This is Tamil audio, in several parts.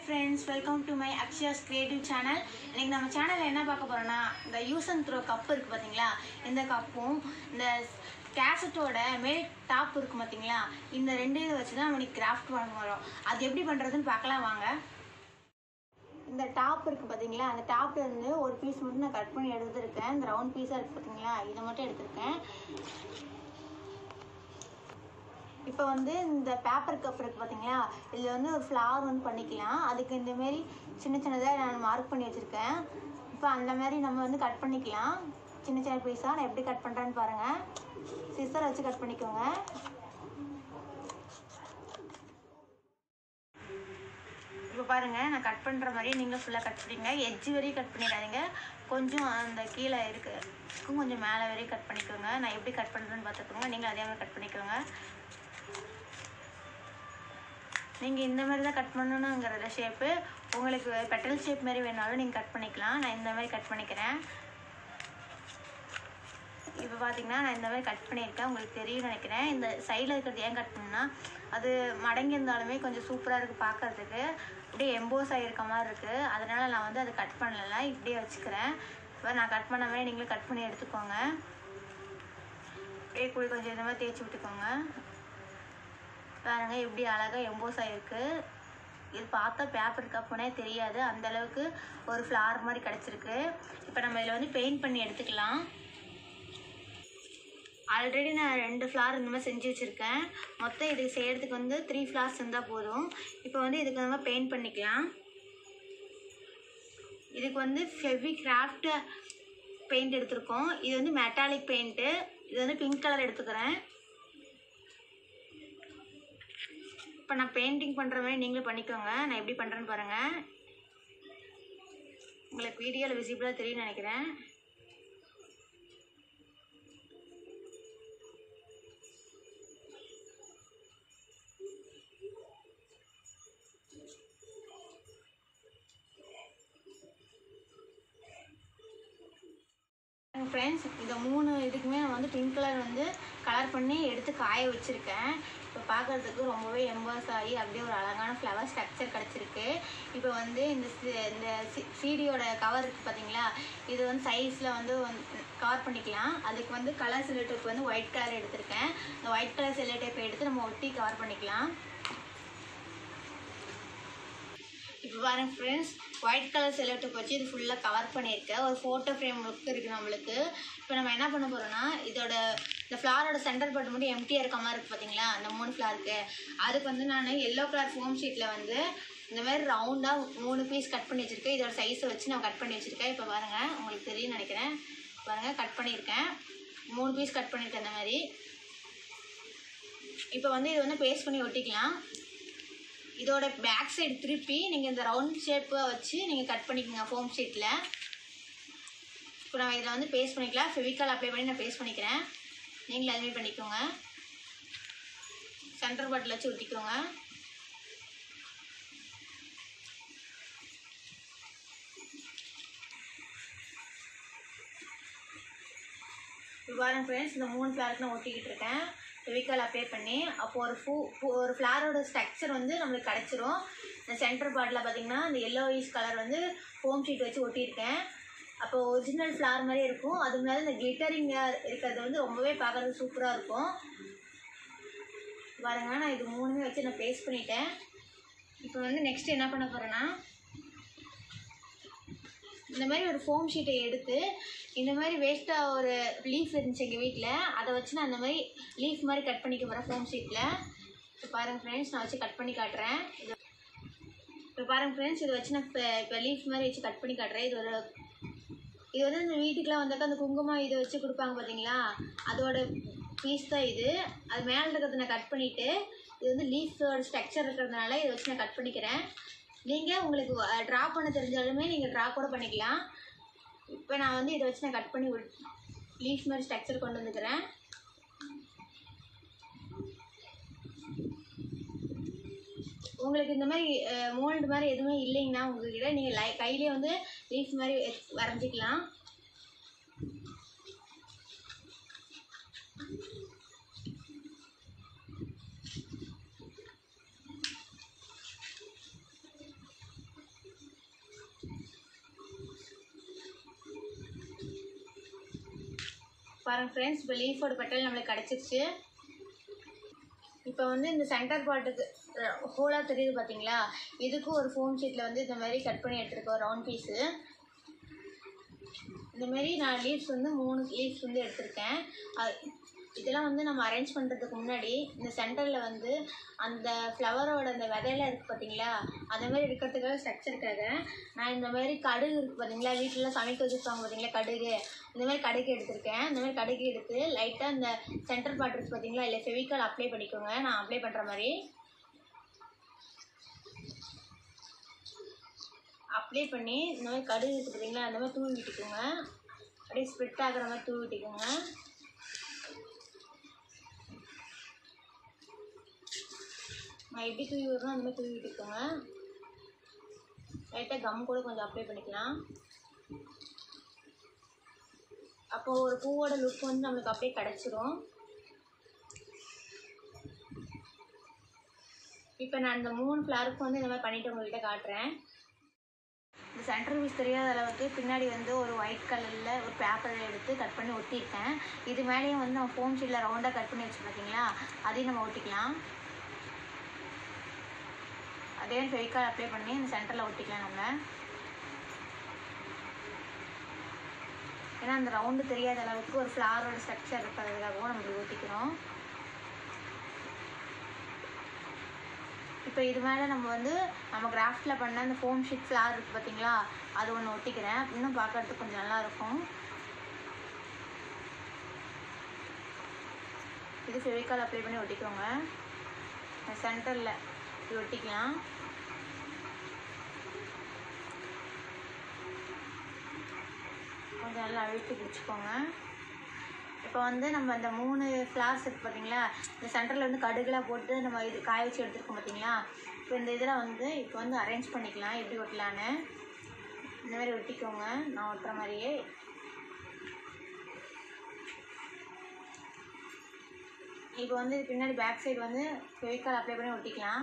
ஃப்ரெண்ட்ஸ் வெல்கம் டு மை அக்ஷயாஸ் கிரியேட்டிவ் சேனல் இன்னைக்கு நம்ம சேனலில் என்ன பார்க்க போகிறோன்னா இந்த யூஸ் அண்ட் த்ரோ கப் இருக்குது பார்த்தீங்களா இந்த கப்பும் இந்த கேசட்டோட மேல் டாப் இருக்குது பார்த்தீங்களா இந்த ரெண்டு இதை வச்சு தான் நம்ம கிராஃப்ட் பண்ண போகிறோம் அது எப்படி பண்ணுறதுன்னு பார்க்கலாம் வாங்க இந்த டாப் இருக்குது பார்த்தீங்களா அந்த டாப்ல இருந்து ஒரு பீஸ் மட்டும் நான் கட் பண்ணி எடுத்துருக்கேன் இந்த ரவுண்ட் பீஸாக இருக்குது பார்த்தீங்களா இதை மட்டும் எடுத்திருக்கேன் இப்போ வந்து இந்த பேப்பர் கப் இருக்குது பார்த்தீங்களா இதில் வந்து ஒரு ஃப்ளவர் வந்து பண்ணிக்கலாம் அதுக்கு இந்த மாதிரி சின்ன சின்னதாக நான் மார்க் பண்ணி வச்சுருக்கேன் இப்போ அந்த மாதிரி நம்ம வந்து கட் பண்ணிக்கலாம் சின்ன சின்ன பீஸாக நான் எப்படி கட் பண்ணுறேன்னு பாருங்கள் சிசரை வச்சு கட் பண்ணிக்கோங்க இப்போ பாருங்கள் நான் கட் பண்ணுற மாதிரியே நீங்கள் ஃபுல்லாக கட் பண்ணிங்க எட்ஜ் வரையும் கட் பண்ணிடாதீங்க கொஞ்சம் அந்த கீழே இருக்கு கொஞ்சம் மேலே வரையும் கட் பண்ணிக்கோங்க நான் எப்படி கட் பண்ணுறேன்னு பார்த்துக்கோங்க நீங்கள் அதே மாதிரி கட் பண்ணிக்கோங்க நீங்கள் இந்த மாதிரி தான் கட் பண்ணணுங்கிறத ஷேப்பு உங்களுக்கு பெட்டல் ஷேப் மாதிரி வேணாலும் நீங்கள் கட் பண்ணிக்கலாம் நான் இந்த மாதிரி கட் பண்ணிக்கிறேன் இப்போ பார்த்தீங்கன்னா நான் இந்த மாதிரி கட் பண்ணியிருக்கேன் உங்களுக்கு தெரியும்னு நினைக்கிறேன் இந்த சைடில் இருக்கிறது ஏன் கட் பண்ணா அது மடங்கி இருந்தாலுமே கொஞ்சம் சூப்பராக இருக்குது பார்க்கறதுக்கு அப்படியே எம்போஸ் ஆகிருக்க மாதிரி இருக்குது அதனால் நான் வந்து அதை கட் பண்ணல இப்படியே வச்சுக்கிறேன் இப்போ நான் கட் பண்ண மாதிரி நீங்களும் கட் பண்ணி எடுத்துக்கோங்க அப்படியே கூட கொஞ்சம் இந்த மாதிரி தேய்ச்சி விட்டுக்கோங்க பாருங்க எப்படி அழகாக எம்போஸ் ஆகிருக்கு இது பார்த்தா பேப்பர் கப்புனே தெரியாது அந்த அளவுக்கு ஒரு ஃப்ளார் மாதிரி கிடச்சிருக்கு இப்போ நம்ம இதில் வந்து பெயிண்ட் பண்ணி எடுத்துக்கலாம் ஆல்ரெடி நான் ரெண்டு ஃப்ளார் இந்த மாதிரி செஞ்சு வச்சுருக்கேன் மொத்தம் இதுக்கு செய்கிறதுக்கு வந்து த்ரீ ஃப்ளார்ஸ் இருந்தால் போதும் இப்போ வந்து இதுக்கு நம்ம பெயிண்ட் பண்ணிக்கலாம் இதுக்கு வந்து ஃபெவி கிராஃப்ட் பெயிண்ட் எடுத்திருக்கோம் இது வந்து மெட்டாலிக் பெயிண்ட்டு இது வந்து பிங்க் கலர் எடுத்துக்கிறேன் இப்போ நான் பெயிண்டிங் பண்ணுற மாதிரி நீங்களும் பண்ணிக்கோங்க நான் எப்படி பண்ணுறேன்னு பாருங்கள் உங்களுக்கு வீடியோவில் விசிபிளாக தெரியும்னு நினைக்கிறேன் ஃப்ரெண்ட்ஸ் இந்த மூணு இதுக்குமே நான் வந்து பிங்க் கலர் வந்து கலர் பண்ணி எடுத்து காய வச்சுருக்கேன் இப்போ பார்க்குறதுக்கு ரொம்பவே எம்பாஸ் ஆகி அப்படியே ஒரு அழகான ஃப்ளவர் ஸ்ட்ரக்சர் கிடச்சிருக்கு இப்போ வந்து இந்த சி- இந்த சீடியோட கவர் இருக்குது பார்த்தீங்களா இது வந்து சைஸில் வந்து கவர் பண்ணிக்கலாம் அதுக்கு வந்து கலர் செல்லோடேப் வந்து ஒயிட் கலர் எடுத்திருக்கேன் இந்த ஒயிட் கலர் செல்லோடேப் எடுத்து நம்ம ஒட்டி கவர் பண்ணிக்கலாம் இப்போ பாருங்க ஃப்ரெண்ட்ஸ் ஒயிட் கலர் செலக்ட் வச்சு இது ஃபுல்லாக கவர் பண்ணியிருக்கேன் ஒரு ஃபோட்டோ ஃப்ரேம் லுக் இருக்குது நம்மளுக்கு இப்போ நம்ம என்ன பண்ண போகிறோம்னா இதோட இந்த ஃப்ளாரோட சென்டர் பட்டு மட்டும் எம்டியாக இருக்க மாதிரி இருக்குது பார்த்தீங்களா அந்த மூணு ஃப்ளாருக்கு அதுக்கு வந்து நான் எல்லோ கலர் ஃபோம் ஷீட்டில் வந்து இந்த மாதிரி ரவுண்டாக மூணு பீஸ் கட் பண்ணி வச்சுருக்கேன் இதோட சைஸை வச்சு நான் கட் பண்ணி வச்சுருக்கேன் இப்போ பாருங்கள் உங்களுக்கு தெரியும்னு நினைக்கிறேன் பாருங்கள் கட் பண்ணியிருக்கேன் மூணு பீஸ் கட் பண்ணியிருக்கேன் இந்த மாதிரி இப்போ வந்து இது வந்து பேஸ்ட் பண்ணி ஒட்டிக்கலாம் இதோட பேக் சைடு திருப்பி நீங்கள் இந்த ரவுண்ட் ஷேப்பை வச்சு நீங்கள் கட் பண்ணிக்கோங்க ஃபோம் ஷீட்டில் இப்போ நான் இதில் வந்து பேஸ்ட் பண்ணிக்கலாம் ஃபெவிக்கால் அப்ளை பண்ணி நான் பேஸ்ட் பண்ணிக்கிறேன் நீங்களும் அதுமாரி பண்ணிக்கோங்க சென்டர் பாட்டில் வச்சு ஒட்டிக்கோங்க இப்போ பாருங்க ஃப்ரெண்ட்ஸ் இந்த மூணு ஃப்ளாருக்கு நான் ஒட்டிக்கிட்டு இருக்கேன் ஃபெவிக்கால் அப்ளை பண்ணி அப்போ ஒரு பூ பூ ஒரு ஃப்ளாரோட ஸ்ட்ரக்சர் வந்து நம்மளுக்கு கிடச்சிரும் இந்த சென்டர் பார்ட்டில் பார்த்தீங்கன்னா இந்த எல்லோயிஷ் கலர் வந்து ஃபோம் ஷீட் வச்சு ஒட்டியிருக்கேன் அப்போ ஒரிஜினல் ஃப்ளார் மாதிரியே இருக்கும் அது மேலே இந்த கிளிட்டரிங்காக இருக்கிறது வந்து ரொம்பவே பார்க்குறது சூப்பராக இருக்கும் பாருங்க நான் இது மூணுமே வச்சு நான் பேஸ்ட் பண்ணிட்டேன் இப்போ வந்து நெக்ஸ்ட் என்ன பண்ண போகிறேன்னா இந்த மாதிரி ஒரு ஃபோம் ஷீட்டை எடுத்து இந்த மாதிரி வேஸ்ட்டாக ஒரு லீஃப் இருந்துச்சு எங்கள் வீட்டில் அதை வச்சு நான் இந்த மாதிரி லீஃப் மாதிரி கட் பண்ணிக்க போகிறேன் ஃபோம் ஷீட்டில் இப்போ பாருங்கள் ஃப்ரெண்ட்ஸ் நான் வச்சு கட் பண்ணி காட்டுறேன் இது இப்போ பாருங்கள் ஃப்ரெண்ட்ஸ் இதை வச்சு நான் இப்போ இப்போ லீஃப் மாதிரி வச்சு கட் பண்ணி காட்டுறேன் இது ஒரு இது வந்து இந்த வீட்டுக்குலாம் வந்தாக்கா அந்த குங்குமம் இதை வச்சு கொடுப்பாங்க பார்த்தீங்களா அதோட பீஸ் தான் இது அது மேலே இருக்கிறத நான் கட் பண்ணிவிட்டு இது வந்து லீஃபோட ஸ்ட்ரக்சர் இருக்கிறதுனால இதை வச்சு நான் கட் பண்ணிக்கிறேன் நீங்கள் உங்களுக்கு ட்ரா பண்ண தெரிஞ்சாலுமே நீங்கள் ட்ரா கூட பண்ணிக்கலாம் இப்போ நான் வந்து இதை வச்சு நான் கட் பண்ணி லீஃப் மாதிரி ஸ்ட்ரக்சர் கொண்டு வந்துக்கிறேன் உங்களுக்கு இந்த மாதிரி மோல்டு மாதிரி எதுவுமே இல்லைங்கன்னா உங்ககிட்ட நீங்கள் லை கையிலே வந்து லீஃப் மாதிரி எத்- வரைஞ்சிக்கலாம் பாருங்க ஃப்ரெண்ட்ஸ் இப்போ லீஃபோட பெட்டல் நம்மளுக்கு கிடச்சிருச்சு இப்போ வந்து இந்த சென்டர் பார்ட்டுக்கு ஹோலாக தெரியுது பார்த்தீங்களா இதுக்கும் ஒரு ஃபோம் ஷீட்டில் வந்து இந்த மாதிரி கட் பண்ணி எடுத்துருக்கோம் ரவுண்ட் பீஸு இந்த மாதிரி நான் லீவ்ஸ் வந்து மூணு லீவ்ஸ் வந்து எடுத்திருக்கேன் அது இதெல்லாம் வந்து நம்ம அரேஞ்ச் பண்ணுறதுக்கு முன்னாடி இந்த சென்டரில் வந்து அந்த ஃப்ளவரோட அந்த விதையில இருக்குது பார்த்தீங்களா அந்த மாதிரி இருக்கிறதுக்காக ஸ்ட்ரக்சருக்காக நான் இந்த மாதிரி கடுகு இருக்குது பார்த்தீங்களா வீட்டிலலாம் சமைக்க வச்சுருப்பாங்க பார்த்தீங்களா கடுகு இந்த மாதிரி கடுகு எடுத்திருக்கேன் இந்த மாதிரி கடுகு எடுத்து லைட்டாக இந்த சென்டர் பார்ட் இருக்குது பார்த்தீங்களா இல்லை ஃபெவிக்கால் அப்ளை பண்ணிக்கோங்க நான் அப்ளை பண்ணுற மாதிரி அப்ளை பண்ணி இந்த மாதிரி கடுகு இருக்குது பார்த்தீங்களா அந்த மாதிரி தூவி விட்டுக்கோங்க அப்படியே ஸ்ப்ரெட் ஆகுற மாதிரி தூவி விட்டுக்கோங்க நான் எப்படி தூவி விடுறோம் அந்த மாதிரி தூவி விட்டுக்கோங்க லைட்டாக கம் கூட கொஞ்சம் அப்ளை பண்ணிக்கலாம் அப்போ ஒரு பூவோட லுக் வந்து நம்மளுக்கு அப்படியே கிடச்சிரும் இப்போ நான் இந்த மூணு ஃப்ளவருக்கு வந்து இந்த மாதிரி பண்ணிட்டு உங்கள்கிட்ட காட்டுறேன் இந்த சென்டர் பீஸ் தெரியாத அளவுக்கு பின்னாடி வந்து ஒரு ஒயிட் கலரில் ஒரு பேப்பர் எடுத்து கட் பண்ணி ஒட்டியிருக்கேன் இது மேலேயும் வந்து நம்ம ஃபோன் ஷீட்டில் ரவுண்டாக கட் பண்ணி வச்சு பார்த்தீங்களா அதையும் நம்ம ஒட்டிக்கலாம் அதே ஃபெவிக்கால் அப்ளை பண்ணி இந்த சென்டரில் ஒட்டிக்கலாம் நம்ம ஏன்னா அந்த ரவுண்டு தெரியாத அளவுக்கு ஒரு ஃப்ளாரோட ஸ்ட்ரக்சர் இருக்கிறதுக்காகவும் நம்ம இப்படி ஒட்டிக்கிறோம் இப்போ இது மேலே நம்ம வந்து நம்ம கிராஃப்டில் பண்ண அந்த ஃபோம் ஷீட் ஃப்ளார் இருக்குது பார்த்தீங்களா அது ஒன்று ஒட்டிக்கிறேன் இன்னும் பார்க்கறதுக்கு கொஞ்சம் நல்லா இருக்கும் இது ஃபெவிக்கால் அப்ளை பண்ணி ஒட்டிக்கோங்க சென்டரில் இப்படி ஒட்டிக்கலாம் கொஞ்சம் நல்லா அழுத்தி பிடிச்சிக்கோங்க இப்போ வந்து நம்ம அந்த மூணு ஃப்ளார்ஸ் இருக்குது பார்த்தீங்களா இந்த சென்டரில் வந்து கடுகுலாம் போட்டு நம்ம இது காய வச்சு எடுத்துருக்கோம் பார்த்தீங்களா இப்போ இந்த இதில் வந்து இப்போ வந்து அரேஞ்ச் பண்ணிக்கலாம் எப்படி ஒட்டலான்னு இந்த மாதிரி ஒட்டிக்கோங்க நான் ஒட்டுற மாதிரியே இப்போ வந்து இது பின்னாடி பேக் சைடு வந்து ஃபெவிக்கால் அப்ளை பண்ணி ஒட்டிக்கலாம்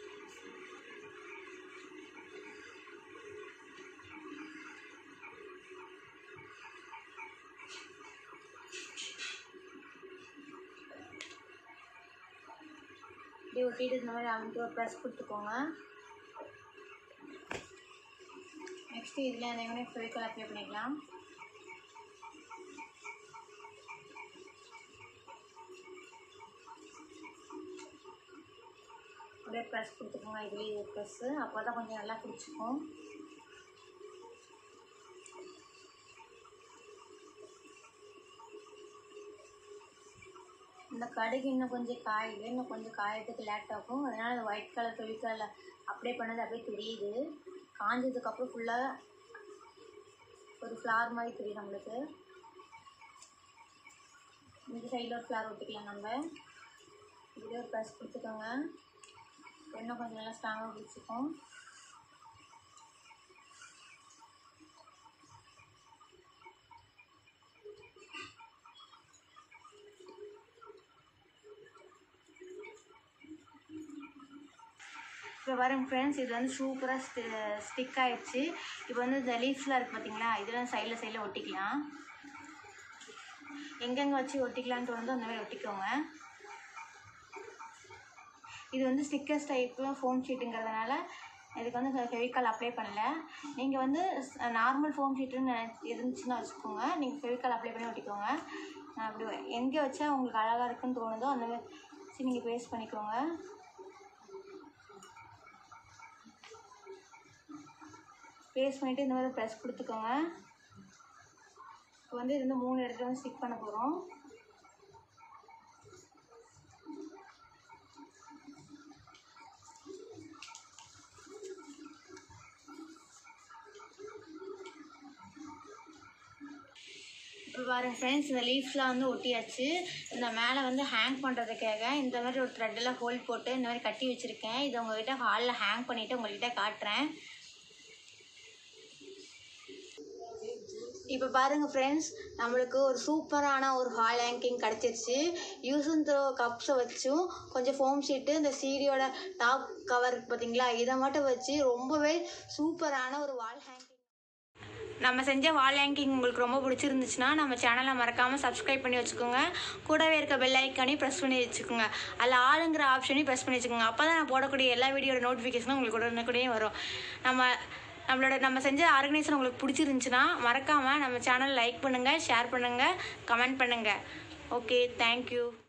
இப்படி ஒட்டிட்டு இந்த மாதிரி அமைட்டு ஒரு ப்ரெஸ் கொடுத்துக்கோங்க நெக்ஸ்ட்டு இதில் அந்த மாதிரி ஃபெவிக்கால் அப்ளை பண்ணிக்கலாம் அப்படியே ப்ரெஸ் கொடுத்துக்கோங்க இதுலேயே ஒரு ப்ரெஸ்ஸு அப்போ தான் கொஞ்சம் நல்லா பிடிச்சிக்கும் இந்த கடுகு இன்னும் கொஞ்சம் காயுது இன்னும் கொஞ்சம் காயத்துக்கு லேட் ஆகும் அதனால் அந்த ஒயிட் கலர் ஃபெவிக்கால் அப்ளை பண்ணது அப்படியே தெரியுது காஞ்சதுக்கப்புறம் ஃபுல்லாக ஒரு ஃப்ளார் மாதிரி தெரியும் நம்மளுக்கு இந்த சைடில் ஒரு ஃப்ளார் ஒட்டிக்கலாம் நம்ம இதுலேயே ஒரு ப்ரெஸ் கொடுத்துக்கோங்க இன்னும் கொஞ்சம் நல்லா ஸ்ட்ராங்காக பிடிச்சிக்கும் இப்போ பாருங்க ஃப்ரெண்ட்ஸ் இது வந்து சூப்பராக ஸ்டி ஸ்டிக் ஆயிடுச்சு இப்போ வந்து இந்த லீஃப்ஸ்லாம் இருக்குது பார்த்தீங்களா இதெல்லாம் சைடில் சைடில் ஒட்டிக்கலாம் எங்கெங்கே வச்சு ஒட்டிக்கலான்னு தோணுதோ அந்த மாதிரி ஒட்டிக்கோங்க இது வந்து ஸ்டிக்கர்ஸ் டைப்பு ஃபோம் ஷீட்டுங்கிறதுனால இதுக்கு வந்து ஃபெவிக்கால் அப்ளை பண்ணல நீங்கள் வந்து நார்மல் ஃபோம் ஷீட்டுன்னு இருந்துச்சுன்னா வச்சுக்கோங்க நீங்கள் ஃபெவிக்கால் அப்ளை பண்ணி ஒட்டிக்கோங்க நான் அப்படி எங்கே வச்சா உங்களுக்கு அழகாக இருக்குன்னு தோணுதோ அந்த மாதிரி வச்சு நீங்கள் பேஸ்ட் பண்ணிக்கோங்க பேஸ்ட் பண்ணிவிட்டு இந்த மாதிரி ப்ரெஸ் கொடுத்துக்கோங்க இப்போ வந்து இது வந்து மூணு இடத்துல வந்து ஸ்டிக் பண்ண போகிறோம் இப்போ பாருங்க ஃப்ரெண்ட்ஸ் இந்த லீஃப்ஸ்லாம் வந்து ஒட்டியாச்சு இந்த மேலே வந்து ஹேங் பண்ணுறதுக்காக இந்த மாதிரி ஒரு த்ரெட்டெல்லாம் ஹோல்ட் போட்டு இந்த மாதிரி கட்டி வச்சுருக்கேன் இதை உங்கள்கிட்ட ஹாலில் ஹேங் பண்ணிவிட்டு உங்கள்கிட்ட காட்டுறேன் இப்போ பாருங்கள் ஃப்ரெண்ட்ஸ் நம்மளுக்கு ஒரு சூப்பரான ஒரு ஹால் ஹேங்கிங் கிடச்சிருச்சு யூஸ் அண்ட் த்ரோ கப்ஸை வச்சும் கொஞ்சம் ஃபோம் ஷீட்டு இந்த சீரியோட டாப் கவர் பார்த்தீங்களா இதை மட்டும் வச்சு ரொம்பவே சூப்பரான ஒரு வால் ஹேங்கிங் நம்ம செஞ்ச வால் ஹேங்கிங் உங்களுக்கு ரொம்ப பிடிச்சிருந்துச்சுன்னா நம்ம சேனலை மறக்காமல் சப்ஸ்கிரைப் பண்ணி வச்சுக்கோங்க கூடவே இருக்க பெல் ஐக்கானையும் ப்ரெஸ் பண்ணி வச்சுக்கோங்க அதில் ஆளுங்கிற ஆப்ஷனையும் ப்ரெஸ் பண்ணி வச்சுக்கோங்க அப்போ தான் நான் போடக்கூடிய எல்லா வீடியோட நோட்டிஃபிகேஷனும் உங்களுக்கு உடனுக்குடனே வரும் நம்ம நம்மளோட நம்ம செஞ்ச ஆர்கனைசேஷன் உங்களுக்கு பிடிச்சிருந்துச்சுன்னா மறக்காமல் நம்ம சேனல் லைக் பண்ணுங்கள் ஷேர் பண்ணுங்கள் கமெண்ட் பண்ணுங்கள் ஓகே தேங்க்யூ